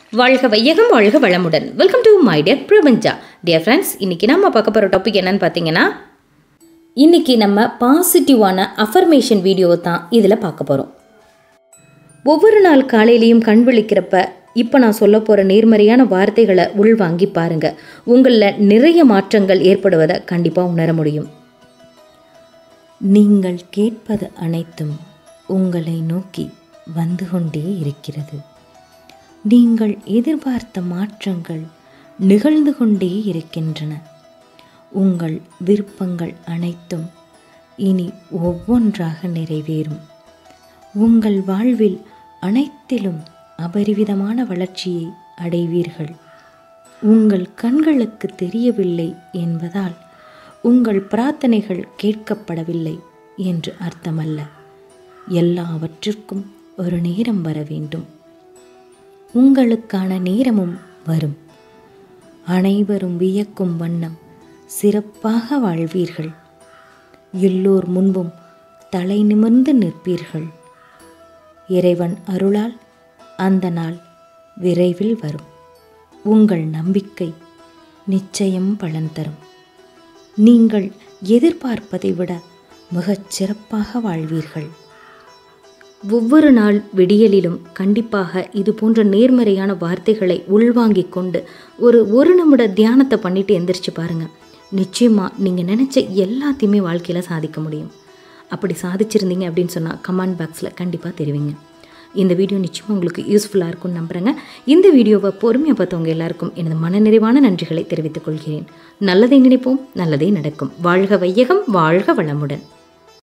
வாழ்க வையகம் வாழ்க வளமுடன் welcome to my dear Prabanja dear friends இன்றைக்கி நம்ம பார்க்க போகிற டாபிக் என்னன்னு பார்த்தீங்கன்னா இன்றைக்கி நம்ம பாசிட்டிவான அஃபர்மேஷன் வீடியோவை தான் இதில் பார்க்க போகிறோம் ஒவ்வொரு நாள் காலையிலையும் கண் விழிக்கிறப்ப இப்போ நான் சொல்ல போகிற நேர்மறையான வார்த்தைகளை உள்வாங்கி பாருங்கள் உங்களில் நிறைய மாற்றங்கள் ஏற்படுவதை கண்டிப்பாக உணர முடியும் நீங்கள் கேட்பது அனைத்தும் உங்களை நோக்கி வந்து கொண்டே இருக்கிறது நீங்கள் எதிர்பார்த்த மாற்றங்கள் நிகழ்ந்து கொண்டே இருக்கின்றன உங்கள் விருப்பங்கள் அனைத்தும் இனி ஒவ்வொன்றாக நிறைவேறும் உங்கள் வாழ்வில் அனைத்திலும் அபரிவிதமான வளர்ச்சியை அடைவீர்கள் உங்கள் கண்களுக்கு தெரியவில்லை என்பதால் உங்கள் பிரார்த்தனைகள் கேட்கப்படவில்லை என்று அர்த்தமல்ல எல்லாவற்றிற்கும் ஒரு நேரம் வர வேண்டும் உங்களுக்கான நேரமும் வரும் அனைவரும் வியக்கும் வண்ணம் சிறப்பாக வாழ்வீர்கள் எல்லோர் முன்பும் தலை நிமிர்ந்து நிற்பீர்கள் இறைவன் அருளால் அந்த நாள் விரைவில் வரும் உங்கள் நம்பிக்கை நிச்சயம் பலன் தரும் நீங்கள் எதிர்பார்ப்பதை விட மிகச் சிறப்பாக வாழ்வீர்கள் ஒவ்வொரு நாள் விடியலிலும் கண்டிப்பாக இது போன்ற நேர்மறையான வார்த்தைகளை உள்வாங்கிக் கொண்டு ஒரு ஒரு நிமிட தியானத்தை பண்ணிட்டு எந்திரிச்சு பாருங்கள் நிச்சயமாக நீங்கள் நினச்ச எல்லாத்தையுமே வாழ்க்கையில் சாதிக்க முடியும் அப்படி சாதிச்சிருந்தீங்க அப்படின்னு சொன்னால் கமெண்ட் பாக்ஸில் கண்டிப்பாக தெரிவிங்க இந்த வீடியோ நிச்சயமாக உங்களுக்கு யூஸ்ஃபுல்லாக இருக்கும்னு நம்புகிறேங்க இந்த வீடியோவை பொறுமையாக பார்த்தவங்க எல்லாருக்கும் எனது மனநிறைவான நன்றிகளை தெரிவித்துக் கொள்கிறேன் நல்லதை நினைப்போம் நல்லதே நடக்கும் வாழ்க வையகம் வாழ்க வளமுடன்